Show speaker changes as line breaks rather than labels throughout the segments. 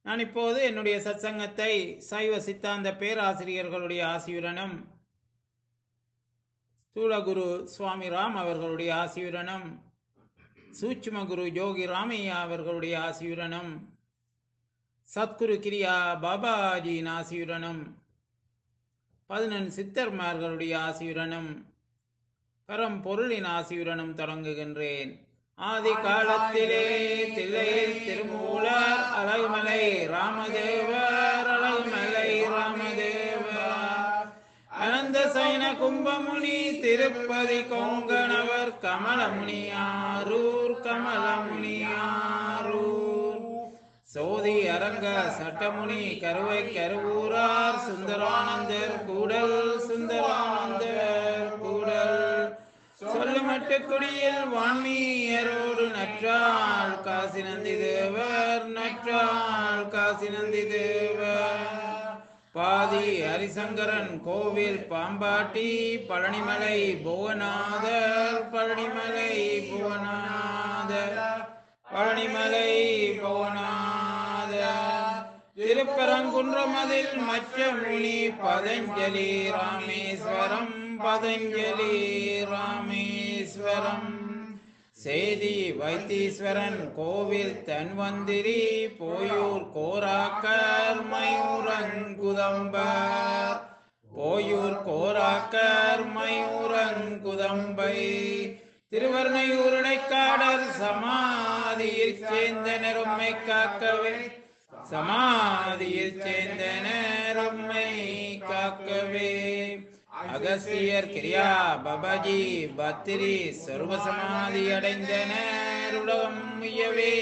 நான் இப்போது என்னுடைய சத்சங்கத்தை சைவ சித்தாந்த பேராசிரியர்களுடைய ஆசியுடனும் ஸ்தூலகுரு சுவாமி ராம் அவர்களுடைய ஆசியுடனும் சூட்சும குரு யோகி ராமையா அவர்களுடைய ஆசியுடனும் சத்குரு கிரியா பாபாஜியின் ஆசியுடனும் பதினெண் சித்தர்மார்களுடைய ஆசியுடனும் பரம் பொருளின் ஆசியுடனும் தொடங்குகின்றேன் ஆதி காலத்திலே தில்லை திருமூலர் அழகுமலை ராமதேவர் அழகுமலை ராமதேவர் அனந்த சைன கும்பமுனி திருப்பதி கொங்கணவர் கமலமுனியாரூர் கமலமுனியாரூர் சோதி அரங்க சட்டமுனி கருவை கருவூரார் சுந்தரானந்தர் கூடல் சுந்தரானந்தர் கூடல் சொல்லுமட்டு குடியில் வான்மீயரோடு நற்றாள் காசி நந்தி தேவர் நற்றாள் காசி நந்தி தேவர் பாதி ஹரிசங்கரன் கோவில் பாம்பாட்டி பழனிமலை புவனாதர் பழனிமலை புவனாதர் பழனிமலை புவனாதர் திருப்பரங்குன்றமதில் மச்ச முனி பதஞ்சலி ராமேஸ்வரம் பதஞ்சலி ராமேஸ்வரம் சேதி வைத்தீஸ்வரன் கோவில் தன்வந்திரி போயூர் கோராக்கர் மயூரங்குதம்பர் போயூர் கோராக்கர் மயூரங்குதம்பை திருவர்ணையூருடைக்காடர் சமாதியில் சேர்ந்தனர் உம்மை காக்கவே சமாதியில் சேர்ந்தனர் உம்மை காக்கவே அகஸ்தியர் கிரியா பபாஜி பத்திரி சர்வ சமாதி அடைந்தனர் உலகம் உய்யவே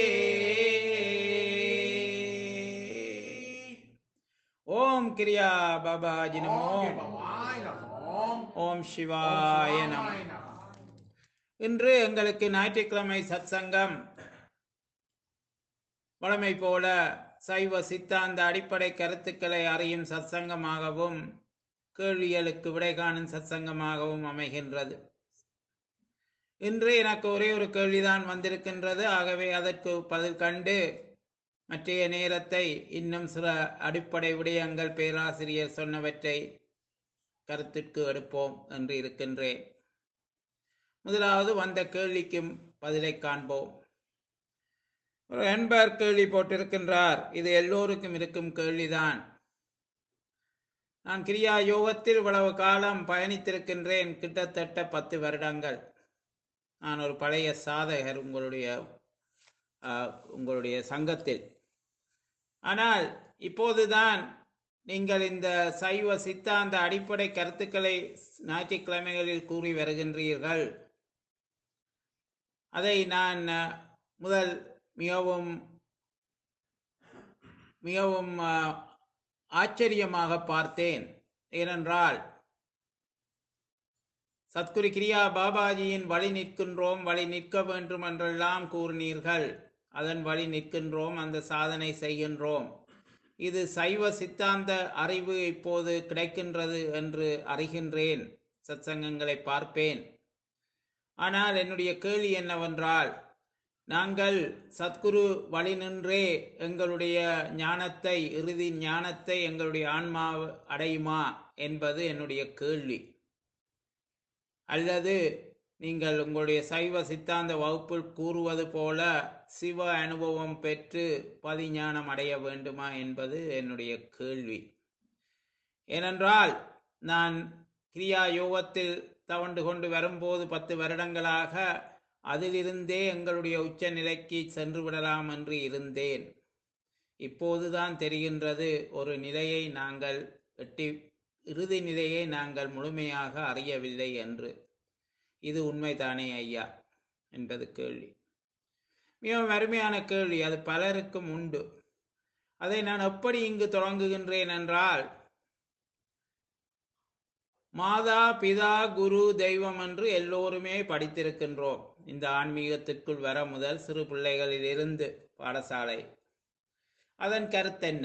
ஓம் கிரியா பாபாஜி நமோ ஓம் சிவாய நம இன்று எங்களுக்கு ஞாயிற்றுக்கிழமை சத்சங்கம் வழமை போல சைவ சித்தாந்த அடிப்படை கருத்துக்களை அறியும் சத்சங்கமாகவும் கேள்விகளுக்கு விடை காணும் சத்சங்கமாகவும் அமைகின்றது இன்று எனக்கு ஒரே ஒரு கேள்விதான் வந்திருக்கின்றது ஆகவே அதற்கு பதில் கண்டு மற்றைய நேரத்தை இன்னும் சில அடிப்படை விடயங்கள் பேராசிரியர் சொன்னவற்றை கருத்திற்கு எடுப்போம் என்று இருக்கின்றேன் முதலாவது வந்த கேள்விக்கும் பதிலை காண்போம் ஒரு என்பர் கேள்வி போட்டிருக்கின்றார் இது எல்லோருக்கும் இருக்கும் கேள்விதான் நான் கிரியா யோகத்தில் இவ்வளவு காலம் பயணித்திருக்கின்றேன் கிட்டத்தட்ட பத்து வருடங்கள் நான் ஒரு பழைய சாதகர் உங்களுடைய உங்களுடைய சங்கத்தில் ஆனால் இப்போதுதான் நீங்கள் இந்த சைவ சித்தாந்த அடிப்படை கருத்துக்களை ஞாயிற்றுக்கிழமைகளில் கூறி வருகின்றீர்கள் அதை நான் முதல் மிகவும் மிகவும் ஆச்சரியமாக பார்த்தேன் ஏனென்றால் சத்குரு கிரியா பாபாஜியின் வழி நிற்கின்றோம் வழி நிற்க வேண்டும் என்றெல்லாம் கூறினீர்கள் அதன் வழி நிற்கின்றோம் அந்த சாதனை செய்கின்றோம் இது சைவ சித்தாந்த அறிவு இப்போது கிடைக்கின்றது என்று அறிகின்றேன் சத்சங்கங்களை பார்ப்பேன் ஆனால் என்னுடைய கேள்வி என்னவென்றால் நாங்கள் சத்குரு வழி நின்றே எங்களுடைய ஞானத்தை இறுதி ஞானத்தை எங்களுடைய ஆன்மா அடையுமா என்பது என்னுடைய கேள்வி அல்லது நீங்கள் உங்களுடைய சைவ சித்தாந்த வகுப்பில் கூறுவது போல சிவ அனுபவம் பெற்று பதிஞானம் அடைய வேண்டுமா என்பது என்னுடைய கேள்வி ஏனென்றால் நான் கிரியா யோகத்தில் தவண்டு கொண்டு வரும்போது பத்து வருடங்களாக அதிலிருந்தே எங்களுடைய உச்ச நிலைக்கு சென்று விடலாம் என்று இருந்தேன் இப்போதுதான் தெரிகின்றது ஒரு நிலையை நாங்கள் எட்டி இறுதி நிலையை நாங்கள் முழுமையாக அறியவில்லை என்று இது உண்மைதானே ஐயா என்பது கேள்வி மிகவும் அருமையான கேள்வி அது பலருக்கும் உண்டு அதை நான் எப்படி இங்கு தொடங்குகின்றேன் என்றால் மாதா பிதா குரு தெய்வம் என்று எல்லோருமே படித்திருக்கின்றோம் இந்த ஆன்மீகத்திற்குள் வர முதல் சிறு பிள்ளைகளிலிருந்து பாடசாலை அதன் கருத்தென்ன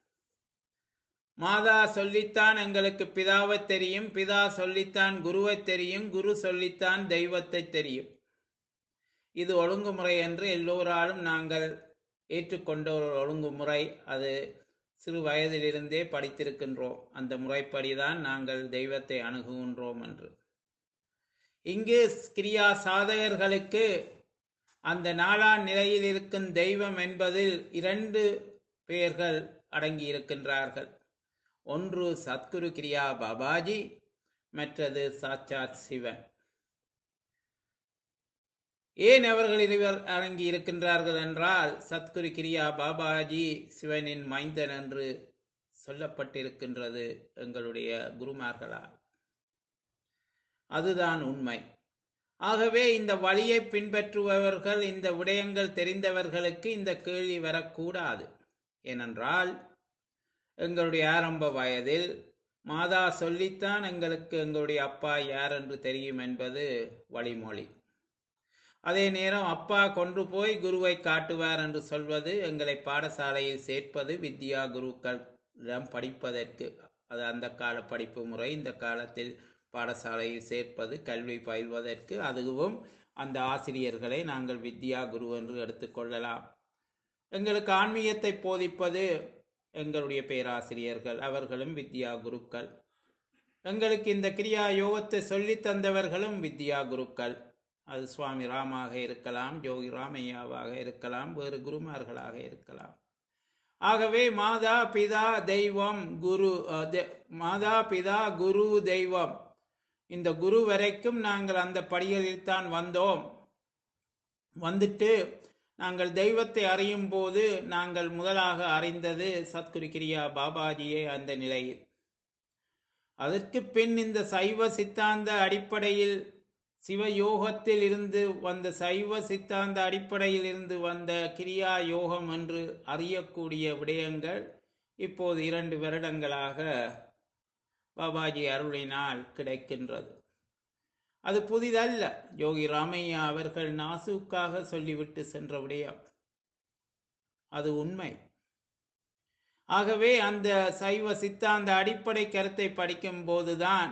மாதா சொல்லித்தான் எங்களுக்கு பிதாவை தெரியும் பிதா சொல்லித்தான் குருவை தெரியும் குரு சொல்லித்தான் தெய்வத்தை தெரியும் இது ஒழுங்குமுறை என்று எல்லோராலும் நாங்கள் ஏற்றுக்கொண்ட ஒரு ஒழுங்குமுறை அது சிறு வயதிலிருந்தே படித்திருக்கின்றோம் அந்த முறைப்படிதான் நாங்கள் தெய்வத்தை அணுகுகின்றோம் என்று இங்கு கிரியா சாதகர்களுக்கு அந்த நாலாம் நிலையில் இருக்கும் தெய்வம் என்பதில் இரண்டு பெயர்கள் அடங்கி இருக்கின்றார்கள் ஒன்று சத்குரு கிரியா பாபாஜி மற்றது சாட்சாத் சிவன் ஏன் அவர்கள் இருவர் அடங்கி இருக்கின்றார்கள் என்றால் சத்குரு கிரியா பாபாஜி சிவனின் மைந்தன் என்று சொல்லப்பட்டிருக்கின்றது எங்களுடைய குருமார்களால் அதுதான் உண்மை ஆகவே இந்த வழியை பின்பற்றுபவர்கள் இந்த விடயங்கள் தெரிந்தவர்களுக்கு இந்த கேள்வி வரக்கூடாது ஏனென்றால் எங்களுடைய ஆரம்ப வயதில் மாதா சொல்லித்தான் எங்களுக்கு எங்களுடைய அப்பா யார் என்று தெரியும் என்பது வழிமொழி அதே நேரம் அப்பா கொண்டு போய் குருவை காட்டுவார் என்று சொல்வது எங்களை பாடசாலையில் சேர்ப்பது வித்யா குருக்களிடம் படிப்பதற்கு அது அந்த கால படிப்பு முறை இந்த காலத்தில் பாடசாலையில் சேர்ப்பது கல்வி பயில்வதற்கு அதுவும் அந்த ஆசிரியர்களை நாங்கள் வித்யா குரு என்று எடுத்துக்கொள்ளலாம் எங்களுக்கு ஆன்மீகத்தை போதிப்பது எங்களுடைய பேராசிரியர்கள் அவர்களும் வித்யா குருக்கள் எங்களுக்கு இந்த கிரியா யோகத்தை சொல்லி தந்தவர்களும் வித்யா குருக்கள் அது சுவாமி ராமாக இருக்கலாம் ஜோகி ராமையாவாக இருக்கலாம் வேறு குருமார்களாக இருக்கலாம் ஆகவே மாதா பிதா தெய்வம் குரு மாதா பிதா குரு தெய்வம் இந்த குரு வரைக்கும் நாங்கள் அந்த படிகளில் தான் வந்தோம் வந்துட்டு நாங்கள் தெய்வத்தை அறியும் போது நாங்கள் முதலாக அறிந்தது சத்குரு கிரியா பாபாஜியே அந்த நிலையில் அதற்கு பின் இந்த சைவ சித்தாந்த அடிப்படையில் சிவயோகத்தில் இருந்து வந்த சைவ சித்தாந்த அடிப்படையில் இருந்து வந்த கிரியா யோகம் என்று அறியக்கூடிய விடயங்கள் இப்போது இரண்டு வருடங்களாக பாபாஜி அருளினால் கிடைக்கின்றது அது புதிதல்ல யோகி ராமையா அவர்கள் நாசுக்காக சொல்லிவிட்டு சென்ற விடயம் அது உண்மை ஆகவே அந்த சைவ சித்தாந்த அடிப்படை கருத்தை படிக்கும் போதுதான்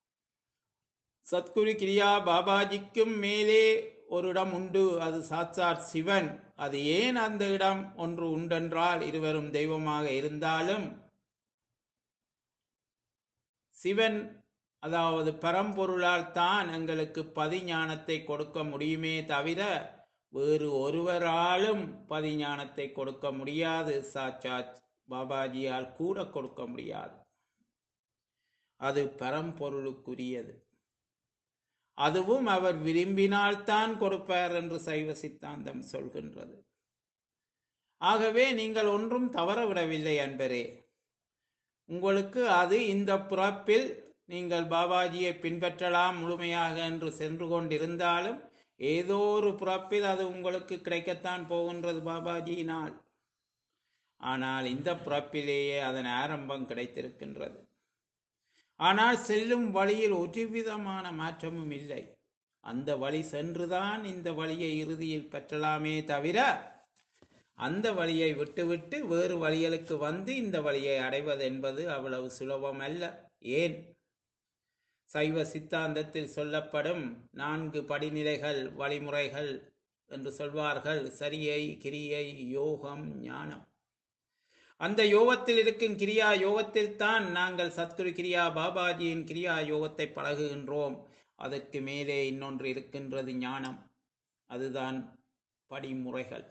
சத்குரு கிரியா பாபாஜிக்கும் மேலே ஒரு இடம் உண்டு அது சாட்சாத் சிவன் அது ஏன் அந்த இடம் ஒன்று உண்டென்றால் இருவரும் தெய்வமாக இருந்தாலும் சிவன் அதாவது பரம்பொருளால் தான் எங்களுக்கு பதிஞானத்தை கொடுக்க முடியுமே தவிர வேறு ஒருவராலும் பதிஞானத்தை கொடுக்க முடியாது சாட்சாத் பாபாஜியால் கூட கொடுக்க முடியாது அது பரம்பொருளுக்குரியது அதுவும் அவர் விரும்பினால்தான் கொடுப்பார் என்று சைவ சித்தாந்தம் சொல்கின்றது ஆகவே நீங்கள் ஒன்றும் தவறவிடவில்லை அன்பரே உங்களுக்கு அது இந்த பிறப்பில் நீங்கள் பாபாஜியை பின்பற்றலாம் முழுமையாக என்று சென்று கொண்டிருந்தாலும் ஏதோ ஒரு பிறப்பில் அது உங்களுக்கு கிடைக்கத்தான் போகின்றது பாபாஜியினால் ஆனால் இந்த பிறப்பிலேயே அதன் ஆரம்பம் கிடைத்திருக்கின்றது ஆனால் செல்லும் வழியில் ஒரு விதமான மாற்றமும் இல்லை அந்த வழி சென்றுதான் இந்த வழியை இறுதியில் பெற்றலாமே தவிர அந்த வழியை விட்டுவிட்டு வேறு வழிகளுக்கு வந்து இந்த வழியை அடைவது என்பது அவ்வளவு சுலபம் அல்ல ஏன் சைவ சித்தாந்தத்தில் சொல்லப்படும் நான்கு படிநிலைகள் வழிமுறைகள் என்று சொல்வார்கள் சரியை கிரியை யோகம் ஞானம் அந்த யோகத்தில் இருக்கும் கிரியா யோகத்தில் தான் நாங்கள் சத்குரு கிரியா பாபாஜியின் கிரியா யோகத்தை பழகுகின்றோம் அதற்கு மேலே இன்னொன்று இருக்கின்றது ஞானம் அதுதான் படிமுறைகள்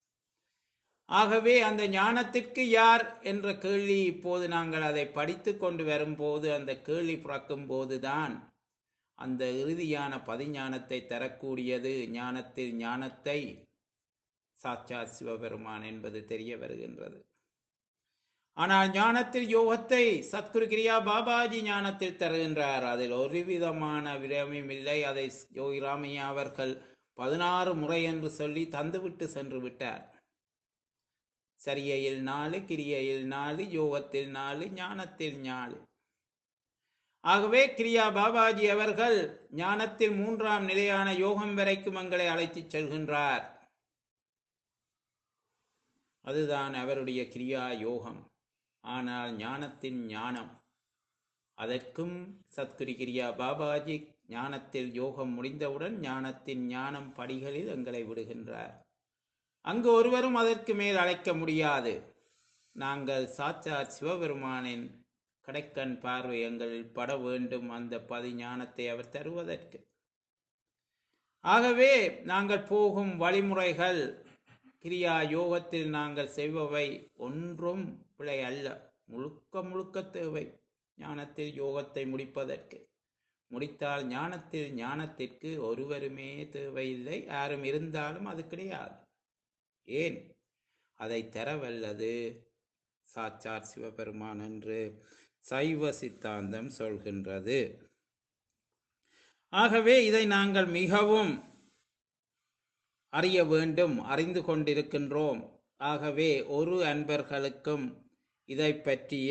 ஆகவே அந்த ஞானத்திற்கு யார் என்ற கேள்வி இப்போது நாங்கள் அதை படித்து கொண்டு வரும்போது அந்த கேள்வி பிறக்கும் போதுதான் அந்த இறுதியான பதிஞானத்தை தரக்கூடியது ஞானத்தில் ஞானத்தை சாட்சாத் சிவபெருமான் என்பது தெரிய வருகின்றது ஆனால் ஞானத்தில் யோகத்தை சத்குரு கிரியா பாபாஜி ஞானத்தில் தருகின்றார் அதில் ஒரு விதமான விரமியும் இல்லை அதை யோகி ராமையா அவர்கள் பதினாறு முறை என்று சொல்லி தந்துவிட்டு சென்று விட்டார் சரியையில் நாலு கிரியையில் நாலு யோகத்தில் நாலு ஞானத்தில் நாலு ஆகவே கிரியா பாபாஜி அவர்கள் ஞானத்தில் மூன்றாம் நிலையான யோகம் வரைக்கும் எங்களை அழைத்துச் செல்கின்றார் அதுதான் அவருடைய கிரியா யோகம் ஆனால் ஞானத்தின் ஞானம் அதற்கும் சத்குரு கிரியா பாபாஜி ஞானத்தில் யோகம் முடிந்தவுடன் ஞானத்தின் ஞானம் படிகளில் எங்களை விடுகின்றார் அங்கு ஒருவரும் அதற்கு மேல் அழைக்க முடியாது நாங்கள் சாச்சார் சிவபெருமானின் கடைக்கண் பார்வை எங்களில் பட வேண்டும் அந்த பதிஞானத்தை அவர் தருவதற்கு ஆகவே நாங்கள் போகும் வழிமுறைகள் கிரியா யோகத்தில் நாங்கள் செய்பவை ஒன்றும் பிழை அல்ல முழுக்க முழுக்க தேவை ஞானத்தில் யோகத்தை முடிப்பதற்கு முடித்தால் ஞானத்தில் ஞானத்திற்கு ஒருவருமே தேவையில்லை யாரும் இருந்தாலும் அது கிடையாது ஏன் அதை தரவல்லது சாச்சார் சிவபெருமான் என்று சைவ சித்தாந்தம் சொல்கின்றது ஆகவே இதை நாங்கள் மிகவும் அறிய வேண்டும் அறிந்து கொண்டிருக்கின்றோம் ஆகவே ஒரு அன்பர்களுக்கும் இதை பற்றிய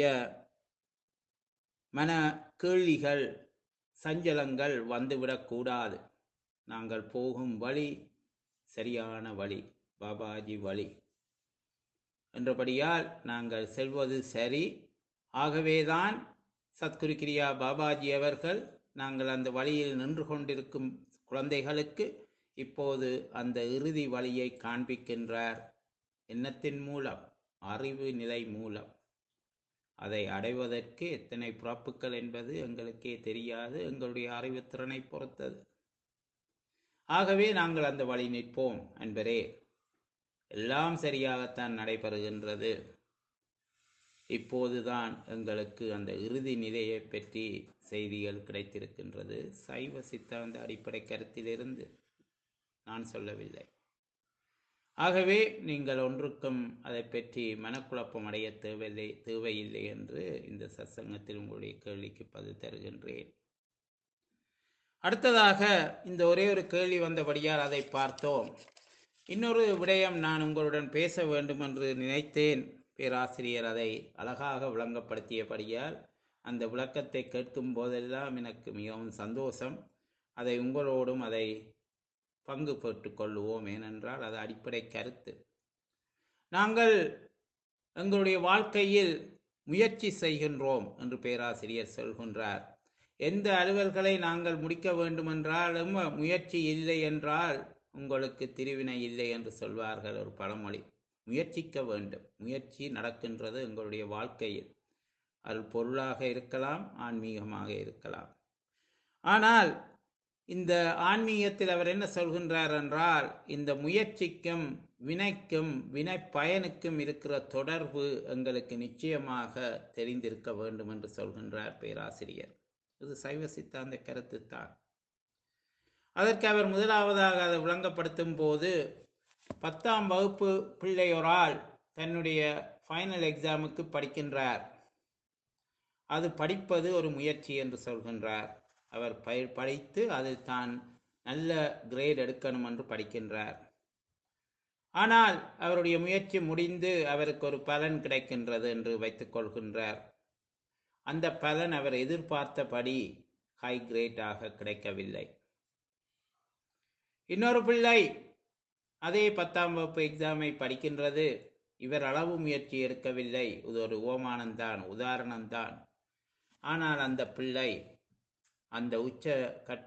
மன கேள்விகள் சஞ்சலங்கள் வந்துவிடக்கூடாது நாங்கள் போகும் வழி சரியான வழி பாபாஜி வழி என்றபடியால் நாங்கள் செல்வது சரி ஆகவேதான் சத்குரு கிரியா பாபாஜி அவர்கள் நாங்கள் அந்த வழியில் நின்று கொண்டிருக்கும் குழந்தைகளுக்கு இப்போது அந்த இறுதி வழியை காண்பிக்கின்றார் எண்ணத்தின் மூலம் அறிவு நிலை மூலம் அதை அடைவதற்கு எத்தனை பிறப்புகள் என்பது எங்களுக்கே தெரியாது எங்களுடைய அறிவுத்திறனை பொறுத்தது ஆகவே நாங்கள் அந்த வழி நிற்போம் என்பரே எல்லாம் சரியாகத்தான் நடைபெறுகின்றது இப்போதுதான் எங்களுக்கு அந்த இறுதி நிலையை பற்றி செய்திகள் கிடைத்திருக்கின்றது சைவ சித்தாந்த அடிப்படை கருத்திலிருந்து நான் சொல்லவில்லை ஆகவே நீங்கள் ஒன்றுக்கும் அதை பற்றி மனக்குழப்பம் அடைய தேவையில்லை தேவையில்லை என்று இந்த சத்சங்கத்தில் உங்களுடைய கேள்விக்கு பதில் தருகின்றேன் அடுத்ததாக இந்த ஒரே ஒரு கேள்வி வந்தபடியால் அதை பார்த்தோம் இன்னொரு விடயம் நான் உங்களுடன் பேச வேண்டும் என்று நினைத்தேன் பேராசிரியர் அதை அழகாக விளங்கப்படுத்தியபடியால் அந்த விளக்கத்தை கேட்கும் போதெல்லாம் எனக்கு மிகவும் சந்தோஷம் அதை உங்களோடும் அதை பங்கு பெற்றுக் கொள்ளுவோம் ஏனென்றால் அது அடிப்படை கருத்து நாங்கள் எங்களுடைய வாழ்க்கையில் முயற்சி செய்கின்றோம் என்று பேராசிரியர் சொல்கின்றார் எந்த அலுவல்களை நாங்கள் முடிக்க வேண்டுமென்றாலும் முயற்சி இல்லை என்றால் உங்களுக்கு திருவினை இல்லை என்று சொல்வார்கள் ஒரு பழமொழி முயற்சிக்க வேண்டும் முயற்சி நடக்கின்றது எங்களுடைய வாழ்க்கையில் அது பொருளாக இருக்கலாம் ஆன்மீகமாக இருக்கலாம் ஆனால் இந்த ஆன்மீகத்தில் அவர் என்ன சொல்கின்றார் என்றால் இந்த முயற்சிக்கும் வினைக்கும் வினை பயனுக்கும் இருக்கிற தொடர்பு எங்களுக்கு நிச்சயமாக தெரிந்திருக்க வேண்டும் என்று சொல்கின்றார் பேராசிரியர் இது சைவ சித்தாந்த கருத்து தான் அதற்கு அவர் முதலாவதாக அதை விளங்கப்படுத்தும் போது பத்தாம் வகுப்பு பிள்ளையொரால் தன்னுடைய ஃபைனல் எக்ஸாமுக்கு படிக்கின்றார் அது படிப்பது ஒரு முயற்சி என்று சொல்கின்றார் அவர் பயிர் படித்து அதில் தான் நல்ல கிரேட் எடுக்கணும் என்று படிக்கின்றார் ஆனால் அவருடைய முயற்சி முடிந்து அவருக்கு ஒரு பலன் கிடைக்கின்றது என்று வைத்துக் கொள்கின்றார் அந்த பலன் அவர் எதிர்பார்த்தபடி ஹை கிரேட்டாக கிடைக்கவில்லை இன்னொரு பிள்ளை அதே பத்தாம் வகுப்பு எக்ஸாமை படிக்கின்றது இவர் அளவு முயற்சி எடுக்கவில்லை இது ஒரு ஓமானம்தான் உதாரணம்தான் ஆனால் அந்த பிள்ளை அந்த உச்ச கட்ட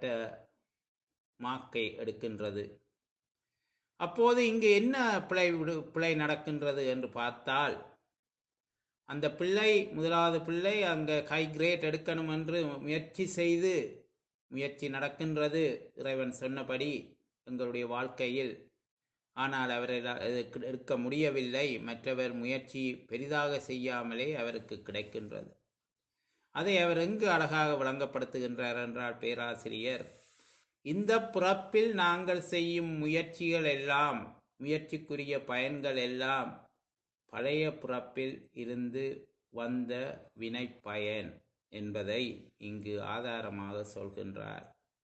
மாக்கை எடுக்கின்றது அப்போது இங்கு என்ன பிழை விடு- பிழை நடக்கின்றது என்று பார்த்தால் அந்த பிள்ளை முதலாவது பிள்ளை அங்க ஹை கிரேட் எடுக்கணும் என்று முயற்சி செய்து முயற்சி நடக்கின்றது இறைவன் சொன்னபடி எங்களுடைய வாழ்க்கையில் ஆனால் அவரால் அது எடுக்க முடியவில்லை மற்றவர் முயற்சி பெரிதாக செய்யாமலே அவருக்கு கிடைக்கின்றது அதை அவர் எங்கு அழகாக விளங்கப்படுத்துகின்றார் என்றால் பேராசிரியர் இந்த பிறப்பில் நாங்கள் செய்யும் முயற்சிகள் எல்லாம் முயற்சிக்குரிய பயன்கள் எல்லாம் பழைய பிறப்பில் இருந்து வந்த வினை பயன் என்பதை இங்கு ஆதாரமாக சொல்கின்றார்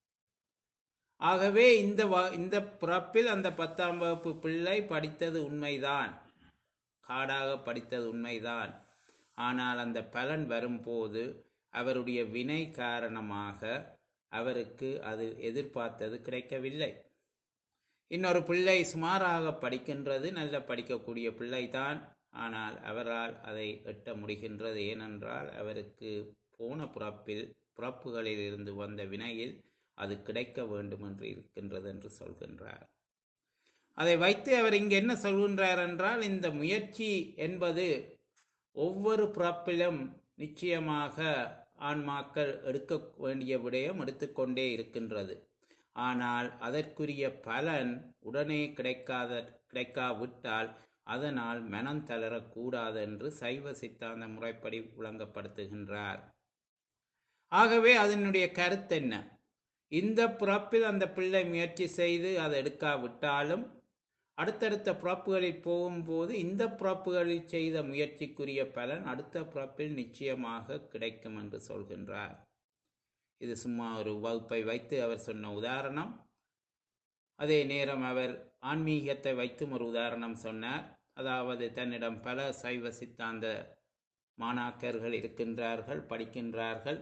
ஆகவே இந்த வ- இந்த பிறப்பில் அந்த பத்தாம் வகுப்பு பிள்ளை படித்தது உண்மைதான் காடாக படித்தது உண்மைதான் ஆனால் அந்த பலன் வரும்போது அவருடைய வினை காரணமாக அவருக்கு அது எதிர்பார்த்தது கிடைக்கவில்லை இன்னொரு பிள்ளை சுமாராக படிக்கின்றது நல்ல படிக்கக்கூடிய பிள்ளைதான் ஆனால் அவரால் அதை எட்ட முடிகின்றது ஏனென்றால் அவருக்கு போன பிறப்பில் பிறப்புகளில் இருந்து வந்த வினையில் அது கிடைக்க வேண்டும் என்று இருக்கின்றது என்று சொல்கின்றார் அதை வைத்து அவர் இங்கு என்ன சொல்கின்றார் என்றால் இந்த முயற்சி என்பது ஒவ்வொரு பிறப்பிலும் நிச்சயமாக ஆன்மாக்கள் எடுக்க வேண்டிய விடயம் எடுத்துக்கொண்டே இருக்கின்றது ஆனால் அதற்குரிய பலன் உடனே கிடைக்காத கிடைக்காவிட்டால் அதனால் மனம் தளரக்கூடாது என்று சைவ சித்தாந்த முறைப்படி விளங்கப்படுத்துகின்றார் ஆகவே அதனுடைய கருத்து என்ன இந்த பிறப்பில் அந்த பிள்ளை முயற்சி செய்து அதை எடுக்காவிட்டாலும் அடுத்தடுத்த பிறப்புகளில் போகும்போது இந்த பிறப்புகளில் செய்த முயற்சிக்குரிய பலன் அடுத்த பிறப்பில் நிச்சயமாக கிடைக்கும் என்று சொல்கின்றார் இது சும்மா ஒரு வகுப்பை வைத்து அவர் சொன்ன உதாரணம் அதே நேரம் அவர் ஆன்மீகத்தை வைத்தும் ஒரு உதாரணம் சொன்னார் அதாவது தன்னிடம் பல சைவ சித்தாந்த மாணாக்கர்கள் இருக்கின்றார்கள் படிக்கின்றார்கள்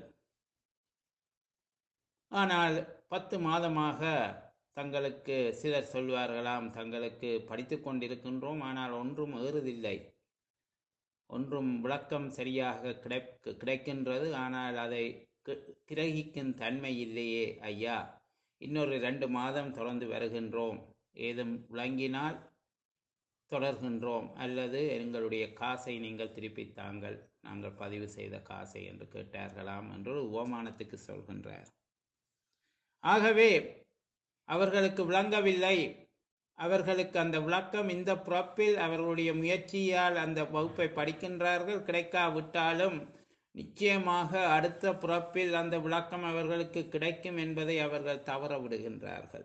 ஆனால் பத்து மாதமாக தங்களுக்கு சிலர் சொல்வார்களாம் தங்களுக்கு படித்து கொண்டிருக்கின்றோம் ஆனால் ஒன்றும் ஏறுதில்லை ஒன்றும் விளக்கம் சரியாக கிடை கிடைக்கின்றது ஆனால் அதை கிரகிக்கும் தன்மை இல்லையே ஐயா இன்னொரு ரெண்டு மாதம் தொடர்ந்து வருகின்றோம் ஏதும் விளங்கினால் தொடர்கின்றோம் அல்லது எங்களுடைய காசை நீங்கள் திருப்பி தாங்கள் நாங்கள் பதிவு செய்த காசை என்று கேட்டார்களாம் என்று உபமானத்துக்கு சொல்கின்றார் ஆகவே அவர்களுக்கு விளங்கவில்லை அவர்களுக்கு அந்த விளக்கம் இந்த பிறப்பில் அவர்களுடைய முயற்சியால் அந்த வகுப்பை படிக்கின்றார்கள் கிடைக்காவிட்டாலும் நிச்சயமாக அடுத்த பிறப்பில் அந்த விளக்கம் அவர்களுக்கு கிடைக்கும் என்பதை அவர்கள் தவற விடுகின்றார்கள்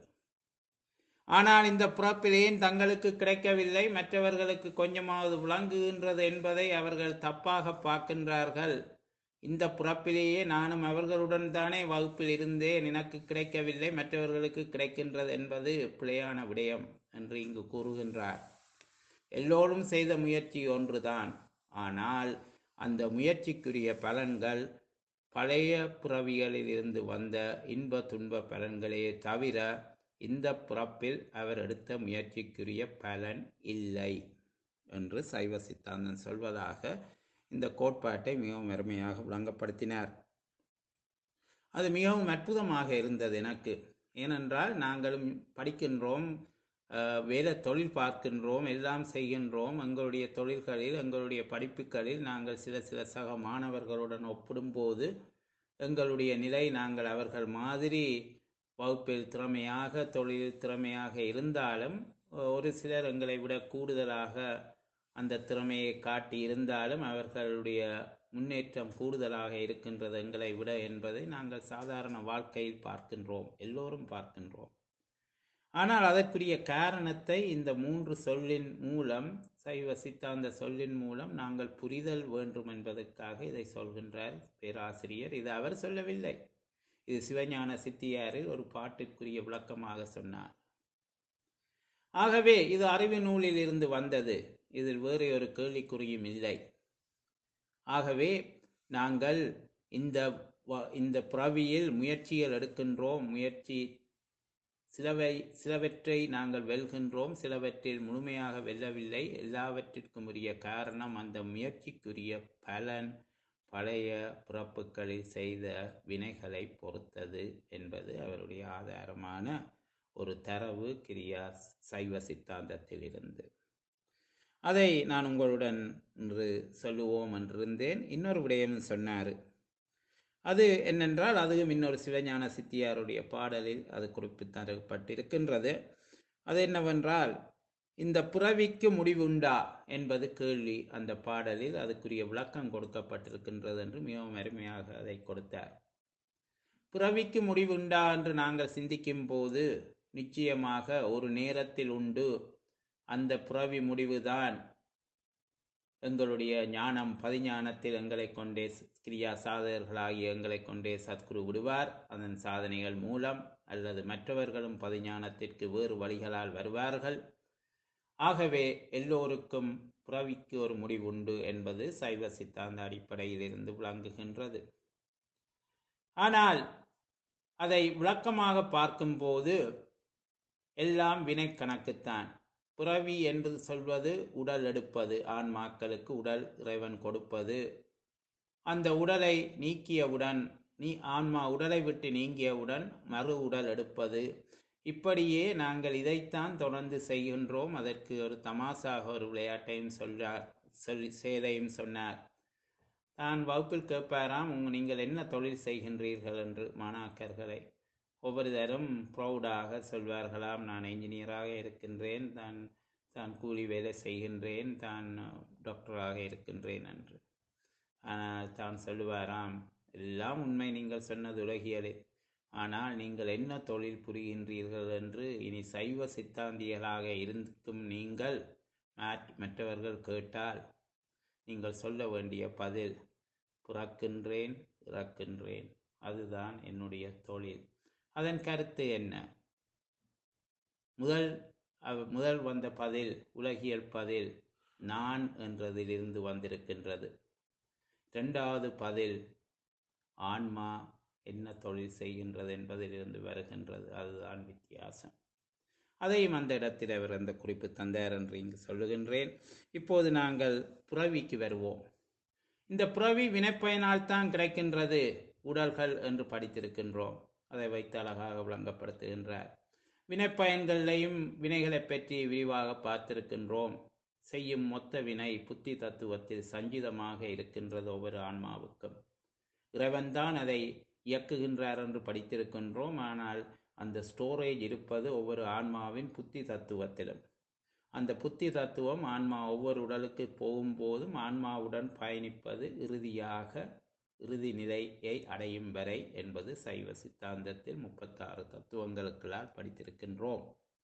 ஆனால் இந்த பிறப்பில் ஏன் தங்களுக்கு கிடைக்கவில்லை மற்றவர்களுக்கு கொஞ்சமாவது விளங்குகின்றது என்பதை அவர்கள் தப்பாக பார்க்கின்றார்கள் இந்த பிறப்பிலேயே நானும் அவர்களுடன் தானே வகுப்பில் இருந்தேன் எனக்கு கிடைக்கவில்லை மற்றவர்களுக்கு கிடைக்கின்றது என்பது பிழையான விடயம் என்று இங்கு கூறுகின்றார் எல்லோரும் செய்த முயற்சி ஒன்றுதான் ஆனால் அந்த முயற்சிக்குரிய பலன்கள் பழைய பிறவிகளில் இருந்து வந்த இன்ப துன்ப பலன்களே தவிர இந்த பிறப்பில் அவர் எடுத்த முயற்சிக்குரிய பலன் இல்லை என்று சைவ சித்தாந்தன் சொல்வதாக இந்த கோட்பாட்டை மிகவும் அருமையாக விளங்கப்படுத்தினார் அது மிகவும் அற்புதமாக இருந்தது எனக்கு ஏனென்றால் நாங்களும் படிக்கின்றோம் வேலை தொழில் பார்க்கின்றோம் எல்லாம் செய்கின்றோம் எங்களுடைய தொழில்களில் எங்களுடைய படிப்புகளில் நாங்கள் சில சில சக மாணவர்களுடன் ஒப்பிடும்போது எங்களுடைய நிலை நாங்கள் அவர்கள் மாதிரி வகுப்பில் திறமையாக தொழிலில் திறமையாக இருந்தாலும் ஒரு சிலர் எங்களை விட கூடுதலாக அந்த திறமையை காட்டி இருந்தாலும் அவர்களுடைய முன்னேற்றம் கூடுதலாக இருக்கின்றது எங்களை விட என்பதை நாங்கள் சாதாரண வாழ்க்கையில் பார்க்கின்றோம் எல்லோரும் பார்க்கின்றோம் ஆனால் அதற்குரிய காரணத்தை இந்த மூன்று சொல்லின் மூலம் சைவ சித்தாந்த சொல்லின் மூலம் நாங்கள் புரிதல் வேண்டும் என்பதற்காக இதை சொல்கின்றார் பேராசிரியர் இது அவர் சொல்லவில்லை இது சிவஞான சித்தியாரில் ஒரு பாட்டிற்குரிய விளக்கமாக சொன்னார் ஆகவே இது அறிவு நூலில் இருந்து வந்தது இதில் வேறு ஒரு கேள்விக்குறியும் இல்லை ஆகவே நாங்கள் இந்த இந்த பிறவியில் முயற்சிகள் எடுக்கின்றோம் முயற்சி சிலவை சிலவற்றை நாங்கள் வெல்கின்றோம் சிலவற்றில் முழுமையாக வெல்லவில்லை எல்லாவற்றிற்கும் உரிய காரணம் அந்த முயற்சிக்குரிய பலன் பழைய பிறப்புகளில் செய்த வினைகளை பொறுத்தது என்பது அவருடைய ஆதாரமான ஒரு தரவு கிரியா சைவ சித்தாந்தத்தில் இருந்து அதை நான் உங்களுடன் இன்று சொல்லுவோம் என்றிருந்தேன் இன்னொரு விடயம் சொன்னார் அது என்னென்றால் அதுவும் இன்னொரு சிவஞான சித்தியாருடைய பாடலில் அது குறிப்பிட்டப்பட்டிருக்கின்றது அது என்னவென்றால் இந்த பிறவிக்கு முடிவுண்டா என்பது கேள்வி அந்த பாடலில் அதுக்குரிய விளக்கம் கொடுக்கப்பட்டிருக்கின்றது என்று மிகவும் அருமையாக அதை கொடுத்தார் பிறவிக்கு முடிவுண்டா என்று நாங்கள் சிந்திக்கும் போது நிச்சயமாக ஒரு நேரத்தில் உண்டு அந்த பிறவி முடிவுதான் எங்களுடைய ஞானம் பதிஞானத்தில் எங்களை கொண்டே கிரியா சாதகர்களாகிய எங்களை கொண்டே சத்குரு விடுவார் அதன் சாதனைகள் மூலம் அல்லது மற்றவர்களும் பதிஞானத்திற்கு வேறு வழிகளால் வருவார்கள் ஆகவே எல்லோருக்கும் பிறவிக்கு ஒரு முடிவுண்டு என்பது சைவ சித்தாந்த அடிப்படையில் இருந்து விளங்குகின்றது ஆனால் அதை விளக்கமாக பார்க்கும்போது எல்லாம் வினை கணக்குத்தான் பிறவி என்று சொல்வது உடல் எடுப்பது ஆன்மாக்களுக்கு உடல் இறைவன் கொடுப்பது அந்த உடலை நீக்கியவுடன் நீ ஆன்மா உடலை விட்டு நீங்கியவுடன் மறு உடல் எடுப்பது இப்படியே நாங்கள் இதைத்தான் தொடர்ந்து செய்கின்றோம் அதற்கு ஒரு தமாசாக ஒரு விளையாட்டையும் சொல்றார் சொல்லி சேதையும் சொன்னார் தான் வகுப்பில் கேட்பாராம் உங்க நீங்கள் என்ன தொழில் செய்கின்றீர்கள் என்று மாணாக்கர்களை ஒவ்வொரு தரம் ப்ரௌடாக சொல்வார்களாம் நான் என்ஜினியராக இருக்கின்றேன் தான் தான் கூலி வேலை செய்கின்றேன் தான் டாக்டராக இருக்கின்றேன் என்று ஆனால் தான் சொல்லுவாராம் எல்லாம் உண்மை நீங்கள் சொன்னது உலகியலே ஆனால் நீங்கள் என்ன தொழில் புரிகின்றீர்கள் என்று இனி சைவ சித்தாந்திகளாக இருக்கும் நீங்கள் மாற்- மற்றவர்கள் கேட்டால் நீங்கள் சொல்ல வேண்டிய பதில் பிறக்கின்றேன் இறக்கின்றேன் அதுதான் என்னுடைய தொழில் அதன் கருத்து என்ன முதல் அவ- முதல் வந்த பதில் உலகியல் பதில் நான் என்றதிலிருந்து வந்திருக்கின்றது இரண்டாவது பதில் ஆன்மா என்ன தொழில் செய்கின்றது என்பதிலிருந்து வருகின்றது அதுதான் வித்தியாசம் அதையும் அந்த இடத்தில் அவர் அந்த குறிப்பு தந்தார் என்று இங்கு சொல்லுகின்றேன் இப்போது நாங்கள் புறவிக்கு வருவோம் இந்த புறவி வினைப்பயனால் தான் கிடைக்கின்றது உடல்கள் என்று படித்திருக்கின்றோம் அதை வைத்து அழகாக விளங்கப்படுத்துகின்றார் வினைப்பயன்களையும் வினைகளை பற்றி விரிவாக பார்த்திருக்கின்றோம் செய்யும் மொத்த வினை புத்தி தத்துவத்தில் சஞ்சிதமாக இருக்கின்றது ஒவ்வொரு ஆன்மாவுக்கும் இறைவன்தான் அதை இயக்குகின்றார் என்று படித்திருக்கின்றோம் ஆனால் அந்த ஸ்டோரேஜ் இருப்பது ஒவ்வொரு ஆன்மாவின் புத்தி தத்துவத்திலும் அந்த புத்தி தத்துவம் ஆன்மா ஒவ்வொரு உடலுக்கு போகும்போதும் ஆன்மாவுடன் பயணிப்பது இறுதியாக இறுதி நிலையை அடையும் வரை என்பது சைவ சித்தாந்தத்தில் முப்பத்தாறு தத்துவங்களுக்களால் படித்திருக்கின்றோம்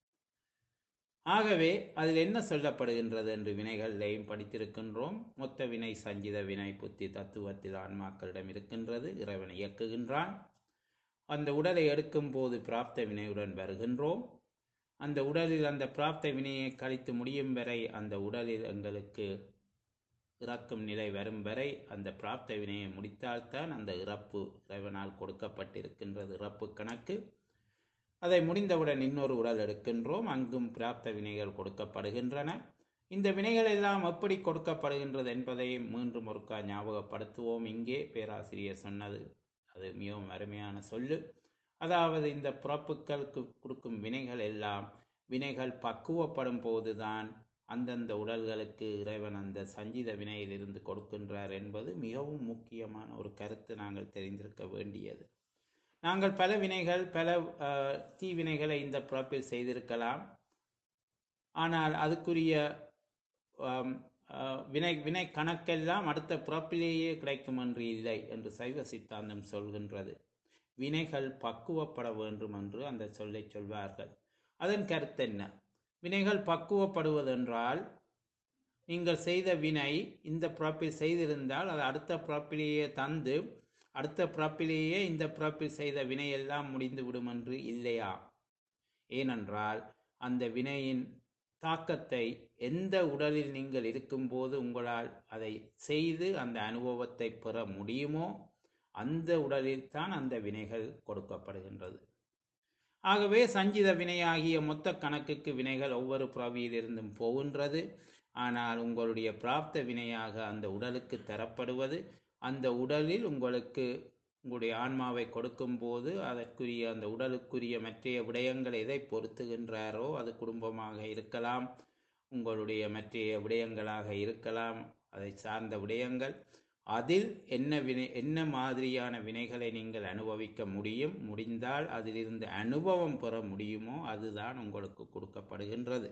ஆகவே அதில் என்ன சொல்லப்படுகின்றது என்று வினைகளையும் படித்திருக்கின்றோம் மொத்த வினை சஞ்சித வினை புத்தி தத்துவத்தில் ஆன்மாக்களிடம் இருக்கின்றது இறைவன் இயக்குகின்றான் அந்த உடலை எடுக்கும் போது பிராப்த வினையுடன் வருகின்றோம் அந்த உடலில் அந்த பிராப்த வினையை கழித்து முடியும் வரை அந்த உடலில் எங்களுக்கு இறக்கும் நிலை வரும் வரை அந்த பிராப்த வினையை முடித்தால்தான் அந்த இறப்பு இறைவனால் கொடுக்கப்பட்டிருக்கின்றது இறப்பு கணக்கு அதை முடிந்தவுடன் இன்னொரு உடல் எடுக்கின்றோம் அங்கும் பிராப்த வினைகள் கொடுக்கப்படுகின்றன இந்த வினைகள் எல்லாம் எப்படி கொடுக்கப்படுகின்றது என்பதை மீண்டும் ஒருக்கா ஞாபகப்படுத்துவோம் இங்கே பேராசிரியர் சொன்னது அது மிகவும் அருமையான சொல்லு அதாவது இந்த பிறப்புகளுக்கு கொடுக்கும் வினைகள் எல்லாம் வினைகள் பக்குவப்படும் போதுதான் அந்தந்த உடல்களுக்கு இறைவன் அந்த சஞ்சித வினையிலிருந்து கொடுக்கின்றார் என்பது மிகவும் முக்கியமான ஒரு கருத்து நாங்கள் தெரிந்திருக்க வேண்டியது நாங்கள் பல வினைகள் பல அஹ், தீவினைகளை இந்த பிறப்பில் செய்திருக்கலாம் ஆனால் அதுக்குரிய ஆம், அஹ், வினை வினை கணக்கெல்லாம் அடுத்த பிறப்பிலேயே கிடைக்கும் என்று இல்லை என்று சைவ சித்தாந்தம் சொல்கின்றது வினைகள் பக்குவப்பட வேண்டும் என்று அந்த சொல்லை சொல்வார்கள் அதன் கருத்து என்ன வினைகள் பக்குவப்படுவதென்றால் நீங்கள் செய்த வினை இந்த பிறப்பில் செய்திருந்தால் அது அடுத்த பிறப்பிலேயே தந்து அடுத்த பிறப்பிலேயே இந்த பிறப்பில் செய்த வினையெல்லாம் முடிந்து விடும் என்று இல்லையா ஏனென்றால் அந்த வினையின் தாக்கத்தை எந்த உடலில் நீங்கள் இருக்கும்போது உங்களால் அதை செய்து அந்த அனுபவத்தை பெற முடியுமோ அந்த உடலில் தான் அந்த வினைகள் கொடுக்கப்படுகின்றது ஆகவே சஞ்சித வினையாகிய மொத்த கணக்குக்கு வினைகள் ஒவ்வொரு பிறவியிலிருந்தும் போகின்றது ஆனால் உங்களுடைய பிராப்த வினையாக அந்த உடலுக்கு தரப்படுவது அந்த உடலில் உங்களுக்கு உங்களுடைய ஆன்மாவை கொடுக்கும்போது அதற்குரிய அந்த உடலுக்குரிய மற்றைய விடயங்கள் எதை பொருத்துகின்றாரோ அது குடும்பமாக இருக்கலாம் உங்களுடைய மற்றைய விடயங்களாக இருக்கலாம் அதை சார்ந்த விடயங்கள் அதில் என்ன வினை என்ன மாதிரியான வினைகளை நீங்கள் அனுபவிக்க முடியும் முடிந்தால் அதிலிருந்து அனுபவம் பெற முடியுமோ அதுதான் உங்களுக்கு கொடுக்கப்படுகின்றது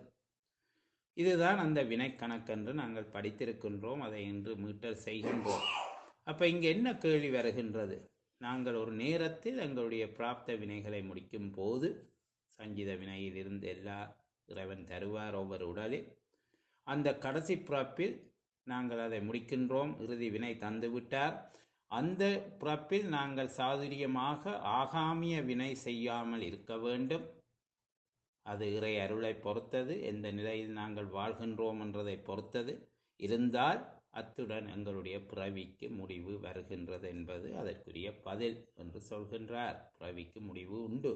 இதுதான் அந்த வினை கணக்கென்று நாங்கள் படித்திருக்கின்றோம் அதை இன்று மீட்டல் செய்கின்றோம் அப்ப இங்க என்ன கேள்வி வருகின்றது நாங்கள் ஒரு நேரத்தில் எங்களுடைய பிராப்த வினைகளை முடிக்கும் போது சஞ்சித வினையில் இருந்து எல்லா இறைவன் தருவார் ஒவ்வொரு உடலில் அந்த கடைசி பிறப்பில் நாங்கள் அதை முடிக்கின்றோம் இறுதி வினை தந்துவிட்டார் அந்த பிறப்பில் நாங்கள் சாதுரியமாக ஆகாமிய வினை செய்யாமல் இருக்க வேண்டும் அது இறை அருளை பொறுத்தது எந்த நிலையில் நாங்கள் வாழ்கின்றோம் என்றதை பொறுத்தது இருந்தால் அத்துடன் எங்களுடைய பிறவிக்கு முடிவு வருகின்றது என்பது அதற்குரிய பதில் என்று சொல்கின்றார் பிறவிக்கு முடிவு உண்டு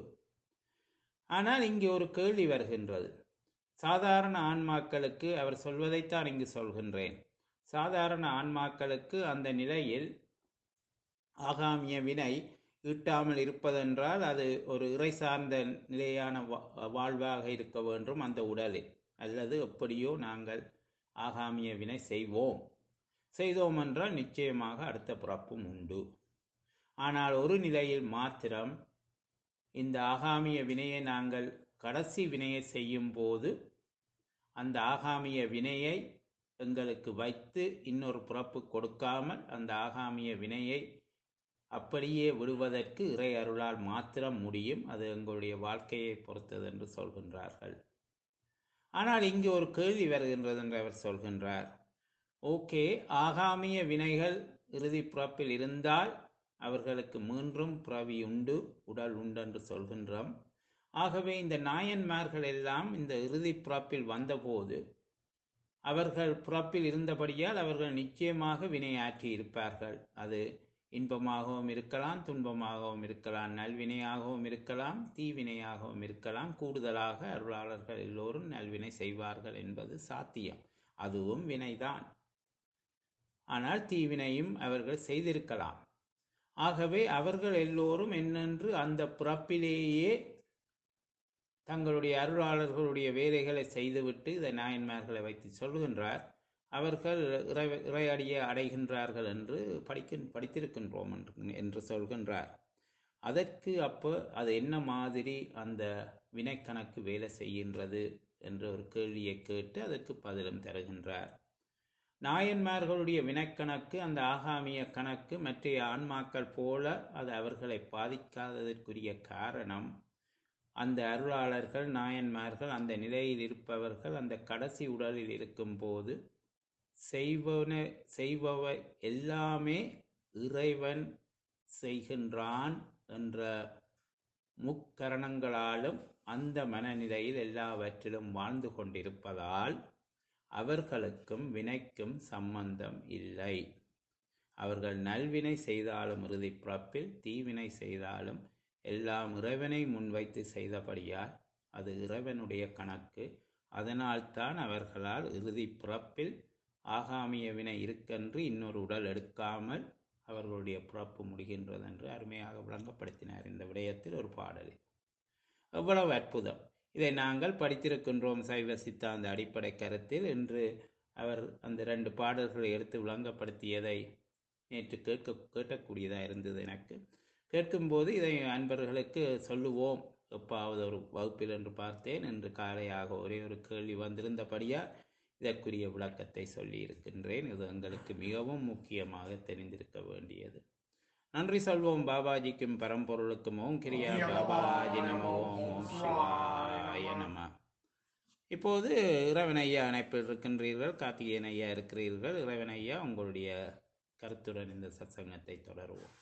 ஆனால் இங்கே ஒரு கேள்வி வருகின்றது சாதாரண ஆன்மாக்களுக்கு அவர் சொல்வதைத்தான் இங்கு சொல்கின்றேன் சாதாரண ஆன்மாக்களுக்கு அந்த நிலையில் ஆகாமிய வினை ஈட்டாமல் இருப்பதென்றால் அது ஒரு இறை சார்ந்த நிலையான வா- வாழ்வாக இருக்க வேண்டும் அந்த உடலில் அல்லது எப்படியோ நாங்கள் ஆகாமிய வினை செய்வோம் செய்தோம் என்றால் நிச்சயமாக அடுத்த பிறப்பும் உண்டு ஆனால் ஒரு நிலையில் மாத்திரம் இந்த ஆகாமிய வினையை நாங்கள் கடைசி வினையை செய்யும் போது அந்த ஆகாமிய வினையை எங்களுக்கு வைத்து இன்னொரு பிறப்பு கொடுக்காமல் அந்த ஆகாமிய வினையை அப்படியே விடுவதற்கு இறை அருளால் மாத்திரம் முடியும் அது எங்களுடைய வாழ்க்கையை பொறுத்தது என்று சொல்கின்றார்கள் ஆனால் இங்கு ஒரு கேள்வி வருகின்றது என்று அவர் சொல்கின்றார் ஓகே ஆகாமிய வினைகள் இறுதி பிறப்பில் இருந்தால் அவர்களுக்கு மீண்டும் பிறவி உண்டு உடல் உண்டு என்று சொல்கின்றோம் ஆகவே இந்த நாயன்மார்கள் எல்லாம் இந்த இறுதி பிறப்பில் வந்தபோது அவர்கள் பிறப்பில் இருந்தபடியால் அவர்கள் நிச்சயமாக வினையாற்றி இருப்பார்கள் அது இன்பமாகவும் இருக்கலாம் துன்பமாகவும் இருக்கலாம் நல்வினையாகவும் இருக்கலாம் தீவினையாகவும் இருக்கலாம் கூடுதலாக அருளாளர்கள் எல்லோரும் நல்வினை செய்வார்கள் என்பது சாத்தியம் அதுவும் வினைதான் ஆனால் தீவினையும் அவர்கள் செய்திருக்கலாம் ஆகவே அவர்கள் எல்லோரும் என்னென்று அந்த பிறப்பிலேயே தங்களுடைய அருளாளர்களுடைய வேலைகளை செய்துவிட்டு இதை நாயன்மார்களை வைத்து சொல்கின்றார் அவர்கள் இறை இறையடியை அடைகின்றார்கள் என்று படிக்க படித்திருக்கின்றோம் என்று என்று சொல்கின்றார் அதற்கு அப்போ அது என்ன மாதிரி அந்த வினைக்கணக்கு வேலை செய்கின்றது என்ற ஒரு கேள்வியை கேட்டு அதற்கு பதிலும் தருகின்றார் நாயன்மார்களுடைய வினைக்கணக்கு அந்த ஆகாமிய கணக்கு மற்ற ஆன்மாக்கள் போல அது அவர்களை பாதிக்காததற்குரிய காரணம் அந்த அருளாளர்கள் நாயன்மார்கள் அந்த நிலையில் இருப்பவர்கள் அந்த கடைசி உடலில் இருக்கும்போது செய்வன செய்பவை எல்லாமே இறைவன் செய்கின்றான் என்ற முக்கரணங்களாலும் அந்த மனநிலையில் எல்லாவற்றிலும் வாழ்ந்து கொண்டிருப்பதால் அவர்களுக்கும் வினைக்கும் சம்பந்தம் இல்லை அவர்கள் நல்வினை செய்தாலும் இறுதி பிறப்பில் தீவினை செய்தாலும் எல்லாம் இறைவனை முன்வைத்து செய்தபடியால் அது இறைவனுடைய கணக்கு அதனால்தான் அவர்களால் இறுதி பிறப்பில் ஆகாமிய வினை இருக்கென்று இன்னொரு உடல் எடுக்காமல் அவர்களுடைய பிறப்பு முடிகின்றது என்று அருமையாக விளங்கப்படுத்தினார் இந்த விடயத்தில் ஒரு பாடலில் எவ்வளவு அற்புதம் இதை நாங்கள் படித்திருக்கின்றோம் சைவ சித்தாந்த அடிப்படை கருத்தில் என்று அவர் அந்த ரெண்டு பாடல்களை எடுத்து விளங்கப்படுத்தியதை நேற்று கேட்க கேட்கக்கூடியதாக இருந்தது எனக்கு கேட்கும்போது இதை அன்பர்களுக்கு சொல்லுவோம் எப்பாவது ஒரு வகுப்பில் என்று பார்த்தேன் என்று காலையாக ஒரே ஒரு கேள்வி வந்திருந்தபடியால் இதற்குரிய விளக்கத்தை சொல்லி இருக்கின்றேன் இது எங்களுக்கு மிகவும் முக்கியமாக தெரிந்திருக்க வேண்டியது நன்றி சொல்வோம் பாபாஜிக்கும் பரம்பொருளுக்கும் ஓம் கிரியா பாபாஜி நம ஓம் ஓம் சிவாய நம இப்போது இறைவன் ஐயா அணைப்பில் இருக்கின்றீர்கள் கார்த்திகேயன் ஐயா இருக்கிறீர்கள் இறைவன் ஐயா உங்களுடைய கருத்துடன் இந்த சத்சங்கத்தை தொடருவோம்